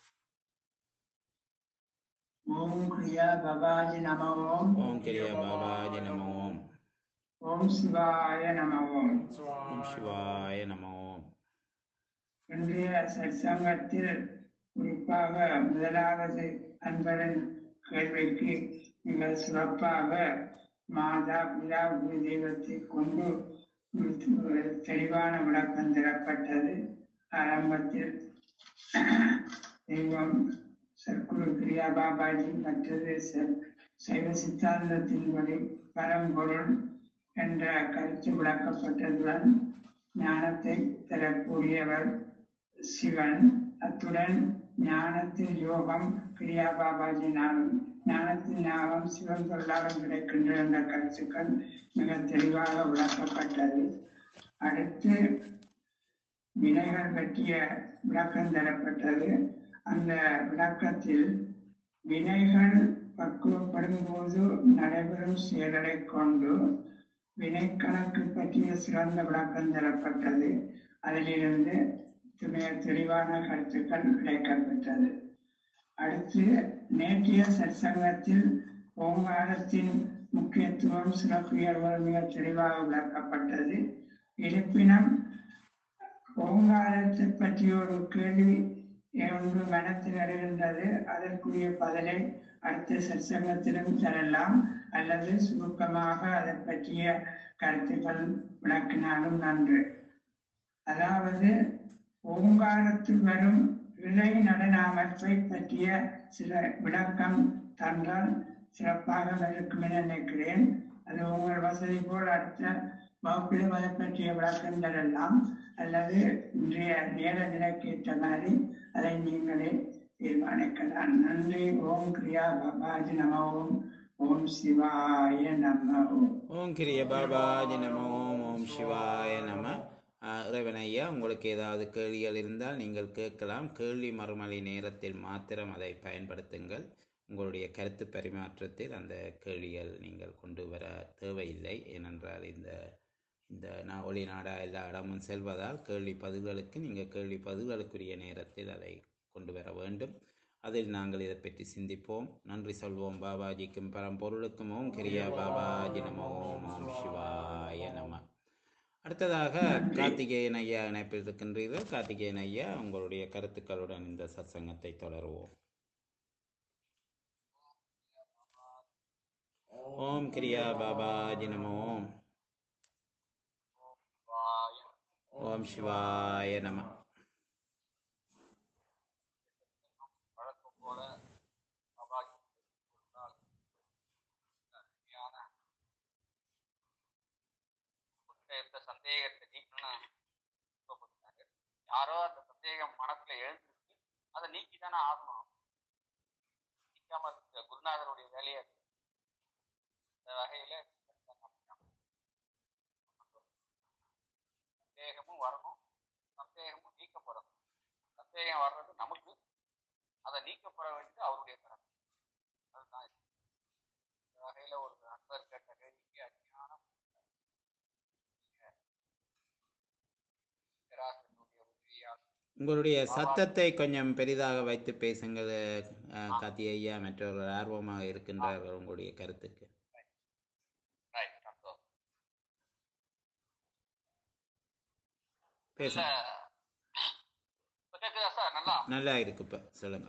ஓம் கிரியா பவாஜி நம ஓம்
ஓம் கிரியா பாபாஜி நம ஓம்
ஓம் சிவாய நம ஓம்
ஓம் சிவாய நம ஓம்
இன்றைய சற்சங்கத்தில் குறிப்பாக முதலாவது அன்பரின் கேள்விக்கு மிக சிறப்பாக மாதா பிதா குரு தெய்வத்தை கொண்டு ஒரு தெளிவான விளக்கம் தரப்பட்டது ஆரம்பத்தில் தெய்வம் சர்க்குரு கிரியா பாபாஜி மற்றது ச- சைவ சித்தாந்தத்தின்படி பரம்பொருள் என்ற கருத்து விளக்கப்பட்டதுடன் ஞானத்தை தரக்கூடியவர் சிவன் அத்துடன் ஞானத்தின் யோகம் கிரியா பாபாஜினாலும் ஞானத்தின் ஞானம் சிவன் பொருளாலும் கிடைக்கின்ற என்ற கருத்துக்கள் மிக தெளிவாக விளக்கப்பட்டது அடுத்து வினைகள் பற்றிய விளக்கம் தரப்பட்டது அந்த விளக்கத்தில் வினைகள் பக்குவப்படும் போது நடைபெறும் செயல்களை கொண்டு வினை கணக்கு பற்றிய சிறந்த விளக்கம் தரப்பட்டது அதிலிருந்து மிக தெளிவான கருத்துக்கள் கிடைக்கப்பெற்றது அடுத்து நேற்றைய சற்சங்கத்தில் ஓங்காரத்தின் முக்கியத்துவம் சிறப்புயர்வுகள் மிக தெளிவாக விளக்கப்பட்டது இருப்பினும் ஓங்காரத்தை பற்றி ஒரு கேள்வி ஒன்று மனத்தில் எழுகின்றது அதற்குரிய பதிலை அடுத்த சற்சங்கத்திலும் தரலாம் அல்லது சுருக்கமாக அதை பற்றிய கருத்துக்கள் விளக்கினாலும் நன்று அதாவது ஓங்காரத்தில் வரும் இலை நடன அமைப்பை பற்றிய சில விளக்கம் தந்தால் சிறப்பாக இருக்கும் என நினைக்கிறேன் அது உங்கள் வசதி போல் அடுத்த வகுப்பிலும் அதை பற்றிய விளக்கம் தரலாம் அல்லது இன்றைய நேர நிலைக்கு ஏற்ற மாதிரி அதை நீங்களே தீர்மானிக்கலாம் நன்றி ஓம் கிரியா பாபாஜி நம ஓம் ஓம் சிவாய நம ஓம்
ஓம் கிரிய பாபாஜி நம ஓம் ஓம் சிவாய நம ஆஹ் இறைவன் ஐயா உங்களுக்கு ஏதாவது கேள்விகள் இருந்தால் நீங்கள் கேட்கலாம் கேள்வி மறுமொழி நேரத்தில் மாத்திரம் அதை பயன்படுத்துங்கள் உங்களுடைய கருத்து பரிமாற்றத்தில் அந்த கேள்விகள் நீங்கள் கொண்டு வர தேவையில்லை ஏனென்றால் இந்த இந்த நான் ஒளி நாடா எல்லா இடமும் செல்வதால் கேள்வி பதில்களுக்கு நீங்கள் கேள்வி பதில்களுக்குரிய நேரத்தில் அதை கொண்டு வர வேண்டும் அதில் நாங்கள் இதை பற்றி சிந்திப்போம் நன்றி சொல்வோம் பாபாஜிக்கும் பரம்பொருளுக்கும் ஓம் கிரியா பாபாஜி நம ஓம் ஓம் சிவாய நம அடுத்ததாக
நன்றி.
கார்த்திகேயன் ஐயா இணைப்பில் இருக்கின்றீர்கள் கார்த்திகேயன் ஐயா உங்களுடைய கருத்துக்களுடன் இந்த சத்சங்கத்தை தொடருவோம் ஓம் கிரியா பாபாஜி நம ஓம் ஓம் சிவாய நம
வழக்கம் போல அபாகி கொடுத்தால் அருமையான உங்கள்கிட்ட இருந்த சந்தேகத்தை நீக்கணும்னு விருப்பப்பட்டாங்க யாரோ அந்த சந்தேகம் மனசுல எழுந்திருக்கு அதை நீக்கி தானே ஆகணும் நீக்காம இருக்க குருநாதருடைய வேலையை அது. இந்த வகையில சந்தேகமும் வரணும் சந்தேகமும் நீக்கப்படணும் சந்தேகம் வர்றது நமக்கு அதை நீக்கப்பட வேண்டியது அவருடைய கடமை அதுதான் இது. இந்த வகையில ஒரு நண்பர் கேட்ட கேள்விக்கு அருமையான பேராசிரியருடைய உதவியால்
உங்களுடைய சத்தத்தை கொஞ்சம் பெரிதாக வைத்து பேசுங்கள் அஹ், கார்த்தி ஐயா மற்றவர்கள் ஆர்வமாக இருக்கின்றார்கள் உங்களுடைய கருத்துக்கு
ரைட் சந்தோஷம் இல்ல
பேசுங்க
இப்ப கேக்குதா சார் நல்லா
நல்லா இருக்கு இப்ப சொல்லுங்க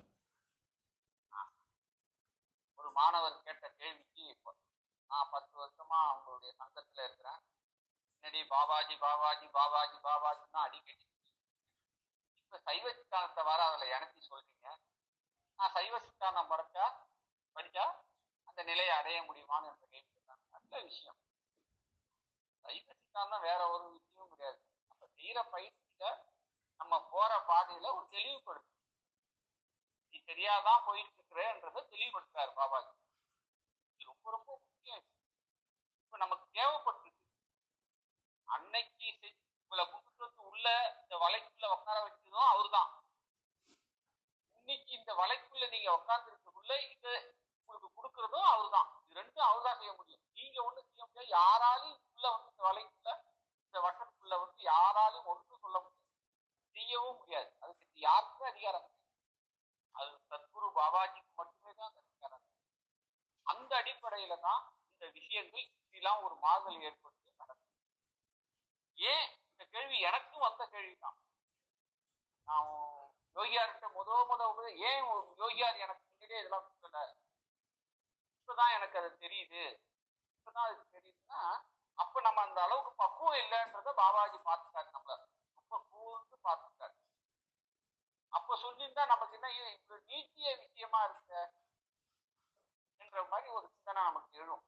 ஒரு மாணவர் கேட்ட கேள்விக்கு இப்போ நான் பத்து வருஷமா அவங்களுடைய சங்கத்துல இருக்கிறேன் முன்னாடி பாபாஜி பாபாஜி பாபாஜி பாபாஜின்னு அடிக்கடி இப்ப சைவ சித்தாந்தத்தை வர அதுல இணைச்சி சொல்றீங்க நான் சைவ சித்தாந்தம் படிச்சா படிச்சா அந்த நிலையை அடைய முடியுமான்னு என்ற கேள்வி கேட்டாங்க. நல்ல விஷயம் சைவ சித்தாந்தம் வேற ஒரு விஷயமும் கிடையாது நம்ம செய்யற பயிற்சியில நம்ம போற பாதையில ஒரு தெளிவுபடுத்து நீ சரியாதான் போயிட்டு இருக்கிறேன்றதை தெளிவுபடுத்துறாரு பாபாஜி இது ரொம்ப ரொம்ப முக்கியம் இப்ப நமக்கு தேவைப்பட்டிருக்கு அன்னைக்கு செஞ்சு உங்களை கூப்பிட்டு வந்து உள்ள இந்த வலைக்குள்ள உட்கார வச்சதும் அவர்தான் இன்னைக்கு இந்த வலைக்குள்ள நீங்க உட்கார்ந்து இருக்கக்குள்ள இது உங்களுக்கு கொடுக்கறதும் அவர்தான் இது ரெண்டும் அவர்தான் செய்ய முடியும் நீங்க ஒண்ணும் செய்ய முடியாது யாராலையும் உள்ள வந்து இந்த வலைக்குள்ள இந்த வட்டத்துக்குள்ள வந்து யாராலையும் ஒன்றும் சொல்ல முடியாது செய்யவும் முடியாது அதுக்கு யாருக்கும் அதிகாரம் இல்லை. அது சத்குரு பாபாஜிக்கு மட்டுமே தான் அந்த அதிகாரம் இருக்கு. அந்த அடிப்படையில தான் இந்த விஷயங்கள் இப்படிலாம் ஒரு மாறுதல் ஏற்பட்டு நடக்கும் ஏன் இந்த கேள்வி எனக்கும் வந்த கேள்வி தான் நான் யோகியார்கிட்ட முத முத உபதே- ஏன் ஒரு யோகியார் எனக்கு முன்னாடியே இதெல்லாம் சொல்லல இப்பதான் எனக்கு அது தெரியுது இப்பதான் அது தெரியுதுன்னா அப்ப நம்ம அந்த அளவுக்கு பக்குவம் இல்லைன்றத பாபாஜி பார்த்துட்டாரு நம்மள ரொம்ப கூர்ந்து பார்த்துட்டாரு அப்ப சொல்லியிருந்தா நமக்கு என்ன இது இவ்வளவு நீட்டிய விஷயமா இருக்க என்ற மாதிரி ஒரு சிந்தனை நமக்கு எழும்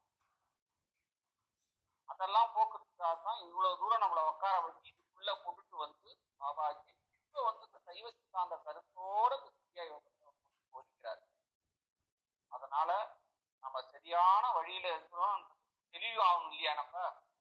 அதெல்லாம் போக்குறதுக்காக தான் இவ்வளவு தூரம் நம்மளை உட்கார வச்சு இதுக்குள்ள கொண்டுட்டு வந்து பாபாஜி இப்ப வந்து இந்த சைவ சித்தாந்த கருத்தோட இந்த சித்தியாய் வந்து போதிக்கிறார் அதனால நம்ம சரியான வழியில இருக்கிறோம் தெளிவாகணும் இல்லையா நம்ம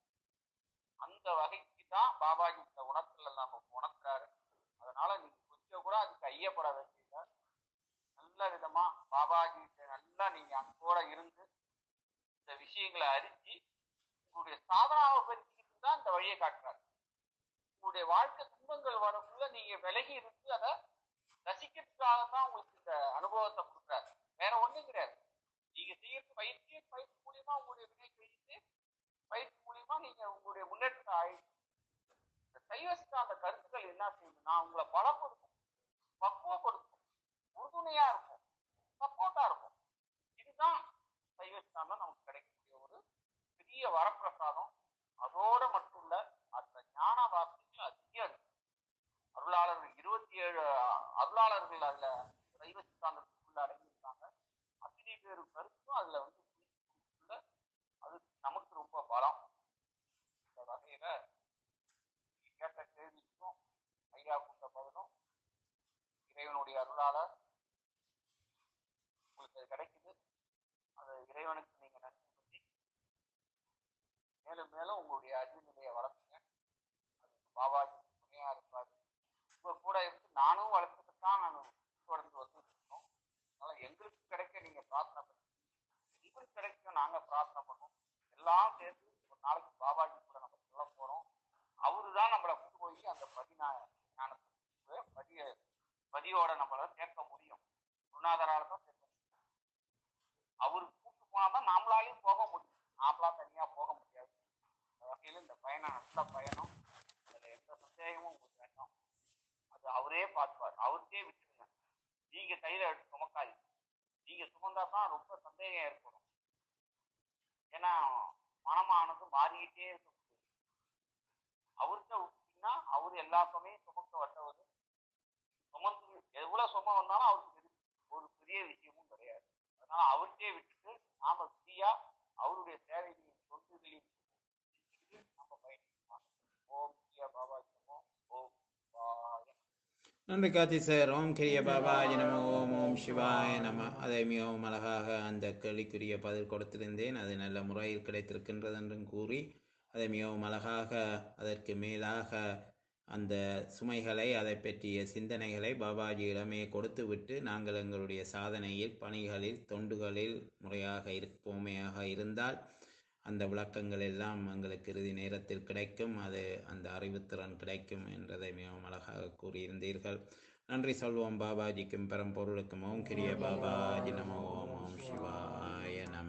அந்த வகைக்கு தான் பாபாஜி இந்த உணர்த்துல நம்ம உணர்த்துறாரு அதனால நீங்க கொஞ்சம் கூட அதுக்கு ஐயப்பட வேண்டியதில்லை நல்ல விதமா பாபாஜி நல்லா நீங்க அங்கோட இருந்து இந்த விஷயங்களை அறிஞ்சு உங்களுடைய சாதனாவை பறிச்சுக்கிட்டு தான் இந்த வழியை காட்டுறாரு உங்களுடைய வாழ்க்கை துன்பங்கள் வரக்குள்ள நீங்க விலகி இருந்து அதை ரசிக்கிறதுக்காக தான் உங்களுக்கு இந்த அனுபவத்தை கொடுக்குறாரு வேற ஒண்ணும் கிடையாது நீங்க செய்யறது பயிற்சி பயிற்சி மூலியமா உங்களுடைய வினை கழித்து பயிற்சி மூலியமா நீங்க உங்களுடைய முன்னேற்றத்தை ஆயிடுச்சு இந்த சைவ சித்தாந்த கருத்துக்கள் என்ன செய்யுதுன்னா உங்களை பலப்படுத்தும் பக்குவப்படுத்தும் உறுதுணையா இருக்கும் சப்போர்ட்டா இருக்கும் இதுதான் சைவ சித்தாந்தம் நமக்கு கிடைக்கக்கூடிய ஒரு பெரிய வரப்பிரசாதம் அதோட மட்டும் இல்ல அந்த ஞான வார்த்தைகள் அதிகம் இருக்கு அருளாளர்கள் இருபத்தி ஏழு அருளாளர்கள் அதுல சைவ சித்தாந்தத்துக்குள்ள அடங்கியிருக்காங்க அருளால உங்களுக்கு அது கிடைக்குது அது இறைவனுக்கு நீங்க நன்றி சொல்லி மேலும் மேலும் உங்களுடைய அறிவு நிலையை வளர்த்துங்க அது பாபாஜி துணையா இருப்பாரு உங்க கூட இருந்து நானும் வளர்த்துட்டு தான் நான் தொடர்ந்து வந்து இருக்கோம் அதனால எங்களுக்கு கிடைக்க நீங்க பிரார்த்தனை பண்ணுங்க உங்களுக்கு கிடைக்க நாங்க பிரார்த்தனை பண்ணோம் எல்லாம் சேர்ந்து ஒரு நாளைக்கு பாபாஜி கூட நம்ம சொல்ல போறோம் அவரு தான் நம்மளை கொண்டு போய் அந்த பதினா ஞானத்துக்கு பதிய பதியோட நம்மள சேர்க்க முடியும் குருநாதரால தான் சேர்க்க முடியும் அவரு கூட்டு போனா தான் நாமளாலையும் போக முடியும் நாமளா தனியா போக முடியாது அந்த வகையில இந்த பயணம் நல்ல பயணம் அதுல எந்த சந்தேகமும் உங்களுக்கு வேண்டாம் அது அவரே பார்த்துப்பார் அவருக்கே விட்டுருங்க நீங்க கையில எடுத்து சுமக்காதீங்க நீங்க சுமந்தா தான் ரொம்ப சந்தேகம் ஏற்படும் ஏன்னா மனமானது மாறிக்கிட்டே இருக்கும் அவர்கிட்ட விட்டீங்கன்னா அவர் எல்லா சமயம் சுமக்க வந்தவர் சுமந்து எவ்வளவு சும வந்தாலும் அவருக்கு பெரிய- ஒரு பெரிய விஷயமும் கிடையாது அதனால அவர்கிட்டே விட்டுட்டு நாம ஃப்ரீயா அவருடைய சேவைகளையும் தொண்டுகளையும் செஞ்சுக்கிட்டு நம்ம பயணிக்கலாம் ஓம் பிரியா பாபா நமோ ஓம் சிவாய
நன்றி கார்த்தி சார் ஓம் கிரிய பாபாஜி நம ஓம் ஓம் சிவாய நம அதை மிகவும் அழகாக அந்த கேள்விக்குரிய பதில் கொடுத்திருந்தேன் அது நல்ல முறையில் கிடைத்திருக்கின்றது என்றும் கூறி அதை மிகவும் அழகாக அதற்கு மேலாக அந்த சுமைகளை அதை பற்றிய சிந்தனைகளை பாபாஜியிடமே கொடுத்துவிட்டு நாங்கள் எங்களுடைய சாதனையில் பணிகளில் தொண்டுகளில் முறையாக இருப்போமையாக இருந்தால் அந்த விளக்கங்கள் எல்லாம் எங்களுக்கு இறுதி நேரத்தில் கிடைக்கும் அது அந்த அறிவுத்திறன் கிடைக்கும் என்றதை மிகவும் அழகாக கூறியிருந்தீர்கள் நன்றி சொல்வோம் பாபாஜிக்கும் பெரம்பொருளுக்கும் ஓம் கிரிய பாபாஜி நம ஓம் ஓம் சிவாய நம